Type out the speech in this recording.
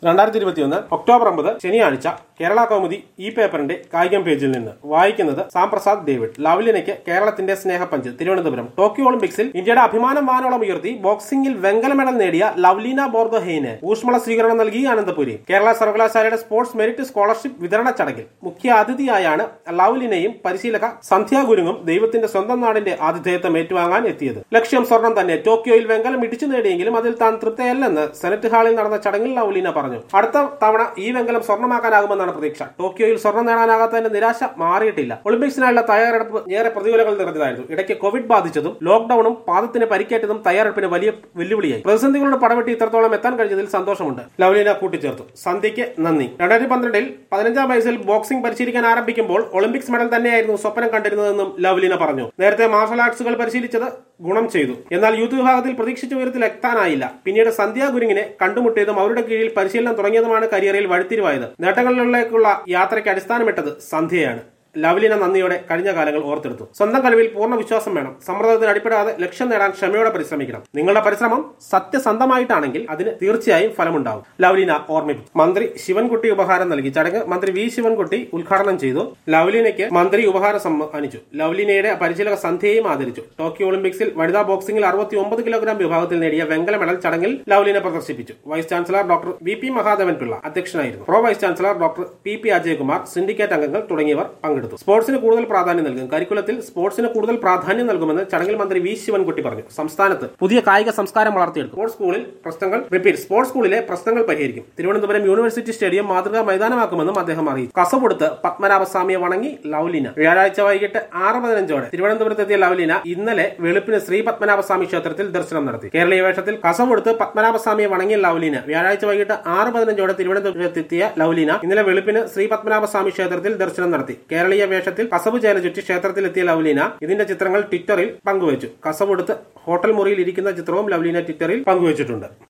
രണ്ടായിരത്തി ഇരുപത്തിയൊന്ന് ഒക്ടോബർ ഒമ്പത് ശനിയാഴ്ച കേരള കൗമുദി ഈ പേപ്പറിന്റെ കായികം പേജിൽ നിന്ന് വായിക്കുന്നത് സാം പ്രസാദ് ഡേവിഡ് ലവ്ലിനയ്ക്ക് കേരളത്തിന്റെ സ്നേഹപഞ്ച് തിരുവനന്തപുരം ടോക്കിയോ ഒളിമ്പിക്സിൽ ഇന്ത്യയുടെ അഭിമാനം വാനോളം ഉയർത്തി ബോക്സിംഗിൽ വെങ്കല മെഡൽ നേടിയ ലവ്ലീന ബോർദോഹെയിന് ഊഷ്മള സ്വീകരണം നൽകി ആനന്ദപുരി കേരള സർവകലാശാലയുടെ സ്പോർട്സ് മെറിറ്റ് സ്കോളർഷിപ്പ് വിതരണ ചടങ്ങിൽ മുഖ്യ അതിഥിയായാണ് ലവ്ലിനയും പരിശീലക സന്ധ്യ ഗുരുങ്ങും ദൈവത്തിന്റെ സ്വന്തം നാടിന്റെ ആതിഥേയത്വം ഏറ്റുവാങ്ങാൻ എത്തിയത് ലക്ഷ്യം സ്വർണം തന്നെ ടോക്കിയോയിൽ വെങ്കലം ഇടിച്ചു നേടിയെങ്കിലും അതിൽ താൻ തൃപ്തയല്ലെന്ന് സെനറ്റ് ഹാളിൽ നടന്ന ചടങ്ങിൽ ലവ്ലീന പറഞ്ഞു അടുത്ത തവണ ഈ വെങ്കലം സ്വർണ്ണമാക്കാനാകുമെന്നാണ് പ്രതീക്ഷ ടോക്കിയോയിൽ സ്വർണ്ണം നേടാനാകാത്തതിന്റെ നിരാശ മാറിയിട്ടില്ല ഒളിമ്പിക്സിനായുള്ള തയ്യാറെടുപ്പ് ഏറെ പ്രതികൂലങ്ങൾ നിറഞ്ഞതായിരുന്നു ഇടയ്ക്ക് കോവിഡ് ബാധിച്ചതും ലോക്ഡൌണും പാദത്തിന് പരിക്കേറ്റതും തയ്യാറെടുപ്പിന് വലിയ വെല്ലുവിളിയായി പ്രതിസന്ധികളുടെ പടവെട്ടി ഇത്രത്തോളം എത്താൻ കഴിഞ്ഞതിൽ സന്തോഷമുണ്ട് ലവ്ലീന കൂട്ടിച്ചേർത്തു സന്ധ്യയ്ക്ക് നന്ദി രണ്ടായിരത്തി പന്ത്രണ്ടിൽ പതിനഞ്ചാം വയസ്സിൽ ബോക്സിംഗ് പരിശീലിക്കാൻ ആരംഭിക്കുമ്പോൾ ഒളിമ്പിക്സ് മെഡൽ തന്നെയായിരുന്നു സ്വപ്നം കണ്ടിരുന്നതെന്നും ലവ്ലീന പറഞ്ഞു നേരത്തെ മാർഷൽ ആർട്സുകൾ പരിശീലിച്ചത് ഗുണം ചെയ്തു എന്നാൽ യൂത്ത് വിഭാഗത്തിൽ പ്രതീക്ഷിച്ച ഉയരത്തിൽ എത്താനായില്ല പിന്നീട് സന്ധ്യ ഗുരുങ്ങിനെ കണ്ടുമുട്ടിയതും അവരുടെ കീഴിൽ പരിശീലനം തുടങ്ങിയതുമാണ് കരിയറിൽ വഴിത്തിരിവായത് നേട്ടങ്ങളിലേക്കുള്ള യാത്രയ്ക്ക് അടിസ്ഥാനമിട്ടത് സന്ധ്യയാണ് ലവ്ലിന നന്ദിയോടെ കഴിഞ്ഞ കാലങ്ങൾ ഓർത്തെടുത്തു സ്വന്തം കഴിവിൽ പൂർണ്ണ വിശ്വാസം വേണം സമ്മർദ്ദത്തിന് അടിപ്പെടാതെ ലക്ഷ്യം നേടാൻ ക്ഷമയോടെ പരിശ്രമിക്കണം നിങ്ങളുടെ പരിശ്രമം സത്യസന്ധമായിട്ടാണെങ്കിൽ അതിന് തീർച്ചയായും ഫലമുണ്ടാവും ലവ്ലിന ഓർമ്മിപ്പിച്ചു മന്ത്രി ശിവൻകുട്ടി ഉപഹാരം നൽകി ചടങ്ങ് മന്ത്രി വി ശിവൻകുട്ടി ഉദ്ഘാടനം ചെയ്തു ലവ്ലിനയ്ക്ക് മന്ത്രി ഉപഹാരം സമ്മാനിച്ചു ലവ്ലിനയുടെ പരിശീലക സന്ധ്യയെയും ആദരിച്ചു ടോക്കിയോ ഒളിമ്പിക്സിൽ വനിതാ ബോക്സിംഗിൽ അറുപത്തി ഒമ്പത് കിലോഗ്രാം വിഭാഗത്തിൽ നേടിയ വെങ്കല മെഡൽ ചടങ്ങിൽ ലവ്ലിന പ്രദർശിപ്പിച്ചു vice chancellor doctor V P Mahadevan Pillai അധ്യക്ഷനായിരുന്നു pro vice chancellor doctor P P Ajayakumar syndicate അംഗങ്ങൾ തുടങ്ങിയവർ പങ്കെടുത്തു സ്പോർട്സിന് കൂടുതൽ പ്രാധാന്യം നൽകും കരിക്കുലത്തിൽ സ്പോർട്സിന് കൂടുതൽ പ്രാധാന്യം നൽകുമെന്ന് ചടങ്ങിൽ മന്ത്രി വി ശിവൻകുട്ടി പറഞ്ഞു സംസ്ഥാനത്ത് പുതിയ കായിക സംസ്കാരം വളർത്തിയെടുക്കും സ്പോർട്സ് സ്കൂളിൽ പ്രശ്നങ്ങൾ റിപ്പീറ്റ് സ്പോർട്സ് സ്കൂളിലെ പ്രശ്നങ്ങൾ പരിഹരിക്കും തിരുവനന്തപുരം യൂണിവേഴ്സിറ്റി സ്റ്റേഡിയം മാതൃകാ മൈതാനമാക്കുമെന്നും അദ്ദേഹം അറിയിച്ചു കസവെടുത്ത് പത്മനാഭസ്വാമിയെ വണങ്ങി ലവ്ലിന വ്യാഴാഴ്ച വൈകിട്ട് ആറ് പതിനഞ്ചോടെ തിരുവനന്തപുരത്തെത്തിയ ലവ്ലിന ഇന്നലെ വെളുപ്പിന് ശ്രീ പത്മനാഭസ്വാമി ക്ഷേത്രത്തിൽ ദർശനം നടത്തി കേരളീയ വേഷത്തിൽ കസവെടുത്ത് പത്മനാഭസ്വാമിയെ വണങ്ങിയ ലവ്ലിന വ്യാഴാഴ്ച വൈകിട്ട് ആറ് പതിനഞ്ചോടെ തിരുവനന്തപുരത്തെത്തിയ ലവ്ലിന ഇന്നലെ വെളുപ്പിന് ശ്രീ പത്മനാഭസ്വാമി ക്ഷേത്രത്തിൽ ദർശനം നടത്തി കേരളീയ വേഷത്തിൽ കസവ് ചേല ചുറ്റി ക്ഷേത്രത്തിലെത്തിയ ലവ്ലീന ഇതിന്റെ ചിത്രങ്ങൾ ട്വിറ്ററിൽ പങ്കുവച്ചു കസവ് എടുത്ത് ഹോട്ടൽ മുറിയിൽ ഇരിക്കുന്ന ചിത്രവും ലവ്ലീന ട്വിറ്ററിൽ പങ്കുവച്ചിട്ടുണ്ട്